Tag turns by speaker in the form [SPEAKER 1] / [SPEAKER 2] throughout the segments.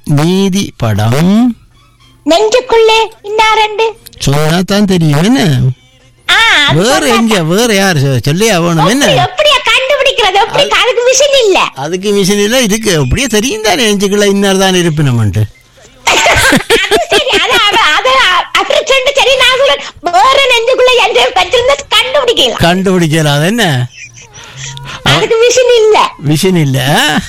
[SPEAKER 1] நீதி படம்
[SPEAKER 2] நெஞ்சுக்குள்ளே இன்னாரண்டு
[SPEAKER 1] சொன்னா தான் தெரியும் என்ன
[SPEAKER 2] ஆ, அது
[SPEAKER 1] வேற
[SPEAKER 2] சொன்னா-
[SPEAKER 1] எங்க வேற யார் சொ- சொல்லியா வேணும் என்ன
[SPEAKER 2] எப்படி- எப்படியா கண்டுபிடிக்கிறது எப்படி அதுக்கு மிஷின் இல்ல
[SPEAKER 1] அதுக்கு மிஷின் எல்லாம் இருக்கு அப்படியே தெரியும் தானே நெஞ்சுக்குள்ள இன்னார் தான் இருப்பினமன்ட்டு
[SPEAKER 2] அது சரி அது அது அது அது ரெண்டு சரி நான் சொல்றேன் வேற நெஞ்சுக்குள்ள எந்த வச்சிருந்தா கண்டுபிடிக்கலாம்
[SPEAKER 1] கண்டுபிடிக்கலாம் அது என்ன
[SPEAKER 2] அதுக்கு மிஷின் இல்ல
[SPEAKER 1] மிஷின் இல்ல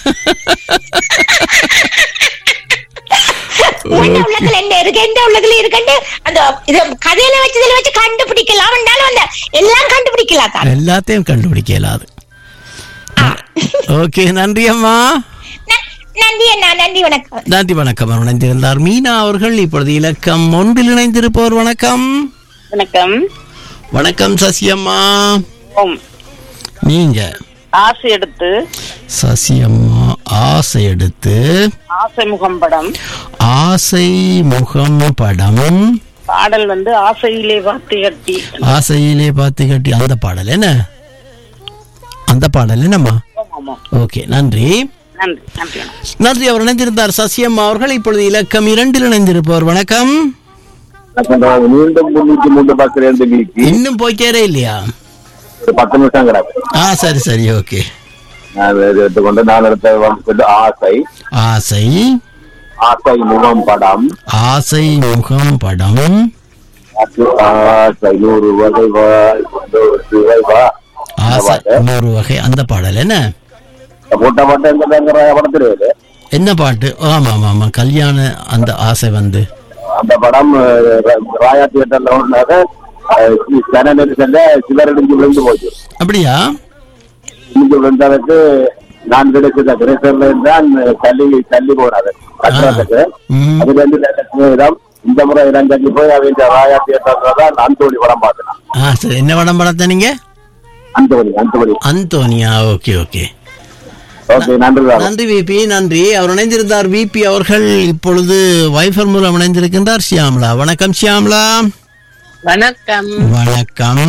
[SPEAKER 2] உன்ன உள்ளத்துல என்ன இருக்கு எந்த உள்ளத்துல இருக்குன்னு அந்த இது கதையில வச்சதுல வச்சு கண்டுபிடிக்கலாம் இருந்தாலும் அந்த எல்லாம் கண்டுபிடிக்கலாம் தான்
[SPEAKER 1] எல்லாத்தையும் கண்டுபிடிக்கலாம் அது ஓகே நன்றி அம்மா
[SPEAKER 2] ந- நன்றி அண்ணா நன்றி வணக்கம்
[SPEAKER 1] நன்றி வணக்கம் அவர் இணைந்திருந்தார் மீனா அவர்கள் இப்பொழுது இலக்கம் ஒன்றில் இணைந்திருப்பவர் வணக்கம்
[SPEAKER 3] வணக்கம்
[SPEAKER 1] வணக்கம் சசியம்மா
[SPEAKER 3] ஓம்
[SPEAKER 1] நீங்க
[SPEAKER 3] ஆசை எடுத்து
[SPEAKER 1] சசியம்மா ஆசை எடுத்து
[SPEAKER 3] ஆசை முகம் படம்
[SPEAKER 1] ஆசை முகம் படம்
[SPEAKER 3] பாடல் வந்து ஆசையிலே வார்த்தை கட்டி
[SPEAKER 1] ஆசையிலே பார்த்து கட்டி அந்த பாடல் என்ன அந்த பாடல் என்னம்மா
[SPEAKER 3] ஆமாம், ஆமாம்.
[SPEAKER 1] ஓகே நன்றி
[SPEAKER 3] நன்றி நன்றி
[SPEAKER 1] நன்றி அவர் இணைந்திருந்தார் சசியம்மா அவர்கள் இப்பொழுது இலக்கம் இரண்டில் இணைந்திருப்பவர் வணக்கம்
[SPEAKER 4] மீண்டும் முன்னூத்தி மூன்று பஸ் ரெண்டு வீக்கு
[SPEAKER 1] இன்னும் போய்க்கேரே இல்லையா
[SPEAKER 4] ஒரு பத்து நிமிஷம் கிடக்கு
[SPEAKER 1] ஆ சரி சரி ஓகே
[SPEAKER 4] நான் இதை எடுத்துக்கொண்டு நான் எடுத்த வந்து ஆசை
[SPEAKER 1] ஆசை
[SPEAKER 4] ஆசை முகம் படம்
[SPEAKER 1] ஆசை முகம் படம்
[SPEAKER 4] ஆசை நூறு வகை வா நூறு சுவை வா
[SPEAKER 1] ஆசை நூறு வகை அந்த பாடல் என்ன
[SPEAKER 4] போட்ட பாட்டு எங்க எங்க படத்துல இருக்கு
[SPEAKER 1] என்ன பாட்டு ஆமா ஆமா ஆமா கல்யாண அந்த ஆசை வந்து
[SPEAKER 4] அந்த படம் அஹ், ர- ராயா தியேட்டர்ல ஓடினாக்க ஜன நெரிசல்ல சிலரடிஞ்சு விழுந்து போச்சு
[SPEAKER 1] அப்படியா
[SPEAKER 4] விழுந்து விழுந்ததுக்கு நான் கிடைச்சத கிரேசர்ல இருந்தான் தள்ளி தள்ளி போனாது கட்டுறதுக்கு
[SPEAKER 1] ம்.
[SPEAKER 4] அதுல இருந்து எனக்கு இடம் இந்த முறை இடம் தள்ளி போய் அவன் ராயா தியேட்டர்ல தான் அந்தோணி படம் பார்த்தேன்
[SPEAKER 1] ஆ சரி என்ன படம் படத்தை நீங்க
[SPEAKER 4] அந்தோணி அந்தோணி
[SPEAKER 1] அந்தோனியா ஓகே ஓகே
[SPEAKER 4] ஓகே நன்றி ராம்.
[SPEAKER 1] நன்றி விபி நன்றி அவர் இணைந்திருந்தார் விபி அவர்கள் இப்பொழுது வைஃபர் மூலம் இணைந்திருக்கின்றார் ஷியாம்லா வணக்கம் ஷியாம்லா
[SPEAKER 3] வணக்கம்
[SPEAKER 1] வணக்கம்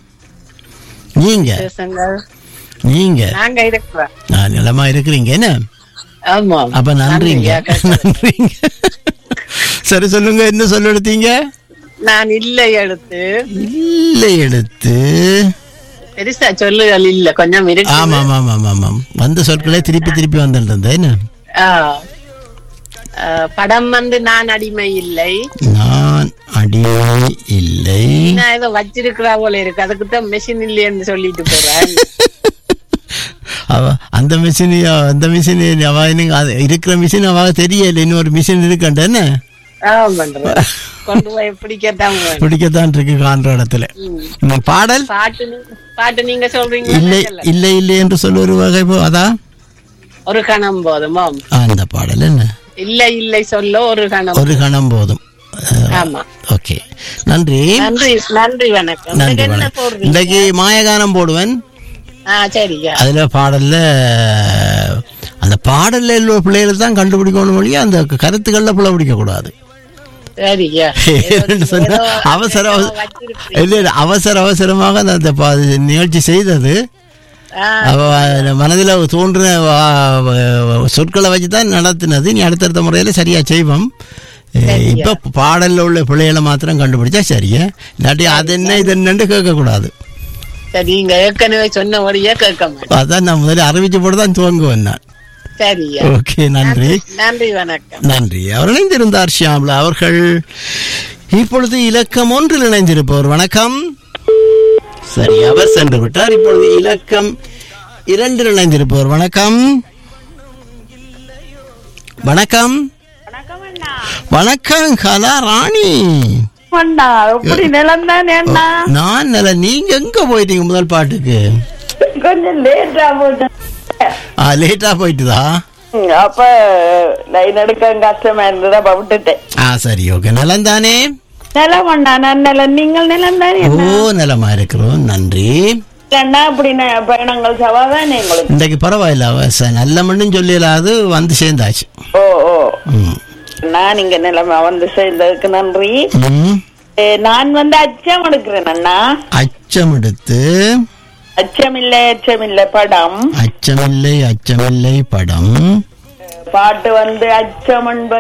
[SPEAKER 1] நீங்க
[SPEAKER 3] பேசுங்க
[SPEAKER 1] நீங்க
[SPEAKER 3] நாங்க இருக்கிறோம்
[SPEAKER 1] நான் நிலமா இருக்கிறீங்க என்ன
[SPEAKER 3] ஆமாம்
[SPEAKER 1] அப்ப நன்றிங்க
[SPEAKER 3] நன்றியா,
[SPEAKER 1] நன்றிங்க சரி சொல்லுங்க என்ன சொல்ல எடுத்தீங்க
[SPEAKER 3] நான் இல்லை எடுத்து
[SPEAKER 1] இல்லை எடுத்து
[SPEAKER 3] பெருசா சொல்லுகள் இல்ல கொஞ்சம் இருக்கு
[SPEAKER 1] ஆமா ஆமா ஆமா ஆமாம் வந்த சொற்களே திருப்பி திருப்பி வந்துட்டு என்ன
[SPEAKER 3] ஆ. ஆ, படம் வந்து நான் அடிமை இல்லை
[SPEAKER 1] நான் அடிமை இல்லை
[SPEAKER 3] நான் ஏதோ வச்சிருக்கிறா போல இருக்கு அதுக்கு தான் மெஷின் இல்லைன்னு சொல்லிட்டு போறேன்
[SPEAKER 1] அவ அந்த மிஷின் அந்த மிஷின் அவ எனக்கு அது இருக்கிற மிஷின் அவ தெரியல இன்னொரு மிஷின் இருக்கண்ட என்ன
[SPEAKER 3] ஆமாம் பண்றேன் கொண்டு போய் பிடிக்கத்தான் வேணும்.
[SPEAKER 1] பிடிக்கத்தான் இருக்கு காண்ற இடத்துல ம், பாடல்
[SPEAKER 3] பாட்டு நீ- பாட்டு நீங்க சொல்றீங்க
[SPEAKER 1] இல்லை இல்லை இல்லை என்று சொல்ல ஒரு வகை போ- அதா
[SPEAKER 3] ஒரு கணம் போதுமா
[SPEAKER 1] ஆ, அந்த பாடல் என்ன
[SPEAKER 3] இல்லை இல்லை சொல்ல ஒரு கணம்
[SPEAKER 1] ஒரு கணம் போதும்
[SPEAKER 3] ஆமா
[SPEAKER 1] ஓகே நன்றி
[SPEAKER 3] நன்றி நன்றி வணக்கம்
[SPEAKER 1] நன்றி
[SPEAKER 3] இன்னைக்கு என்ன
[SPEAKER 1] வணக்கம்
[SPEAKER 3] போடுறீங்க
[SPEAKER 1] இன்றைக்கு மாயகானம் போடுவேன்
[SPEAKER 3] ஆ சரியா
[SPEAKER 1] அதுல பாடல்ல அந்த பாடல்ல உள்ள பிள்ளைகள் தான் கண்டுபிடிக்கணும் மொழியா அந்த கருத்துக்கள்ல பிள்ளை பிடிக்க கூடாது
[SPEAKER 3] சரியா
[SPEAKER 1] ஏன்னு சொன்னா, அவசர அவசர- இல்ல இல்ல அவசர அவசரமாக அந்த- அந்த பா- நிகழ்ச்சி செய்தது
[SPEAKER 3] ஆ,
[SPEAKER 1] அவ மனதில் தோன்றின வா- வ- சொற்களை வச்சு தான் நடத்தினது நீ அடுத்தடுத்த முறையில் சரியா செய்வோம் இப்போ பாடல்ல உள்ள பிள்ளைகளை மாத்திரம் கண்டுபிடிச்சா சரியா இல்லாட்டி அது என்ன இது என்னன்னு கேட்கக்கூடாது
[SPEAKER 3] சரி நீங்க ஏற்கனவே சொன்னபடியே கேட்க மாட்டேன்
[SPEAKER 1] அதான் நான் முதல்ல அறிவிச்சு போட்டு தான் துவங்குவேன் நான்
[SPEAKER 3] சரியா
[SPEAKER 1] ஓகே நன்றி
[SPEAKER 3] நன்றி வணக்கம்
[SPEAKER 1] நன்றி அவர் இணைந்திருந்தார் ஷியாம்லா அவர்கள் இப்பொழுது இலக்கம் ஒன்றில் இணைந்திருப்பவர் வணக்கம் சரி அவர் சென்று விட்டார் இப்பொழுது இலக்கம் இரண்டில் இணைந்திருப்பவர் வணக்கம் வணக்கம் வணக்கம் கலா ராணி
[SPEAKER 5] அண்ணா எப்படி நிலம் தானே அண்ணா
[SPEAKER 1] நான் நல்ல நீங்க எங்க போயிட்டீங்க முதல் பாட்டுக்கு
[SPEAKER 5] கொஞ்சம் லேட்டா போட்டு
[SPEAKER 1] ஆ லேட்டா போயிட்டுதா
[SPEAKER 5] அப்ப லைன் எடுக்க கஷ்டமா இருந்ததா அப்ப விட்டுட்டேன்
[SPEAKER 1] ஆ சரி ஓகே நலம் தானே
[SPEAKER 5] நிலம் அண்ணா நான் நிலம் நீங்கள் நிலம் தானே
[SPEAKER 1] ஓ நலமா இருக்கிறோம் நன்றி
[SPEAKER 5] அண்ணா இப்படி ந- பயணங்கள் சவாதானே உங்களுக்கு
[SPEAKER 1] இன்றைக்கு பரவாயில்ல அவ ச- நல்ல மண்ணும் சொல்லிடாது வந்து சேர்ந்தாச்சு
[SPEAKER 5] ஓ ஓ
[SPEAKER 1] ம்.
[SPEAKER 5] நான் இங்க நிலைமை வந்து சேர்ந்ததுக்கு நன்றி
[SPEAKER 1] ம்.
[SPEAKER 5] ஏ, நான் வந்து அச்சம் எடுக்கிறேன் அண்ணா
[SPEAKER 1] அச்சம் எடுத்து
[SPEAKER 5] அச்சமில்லை அச்சமில்லை படம்
[SPEAKER 1] அச்சமில்லை அச்சமில்லை படம்
[SPEAKER 5] பாட்டு வந்து அச்சம் என்பது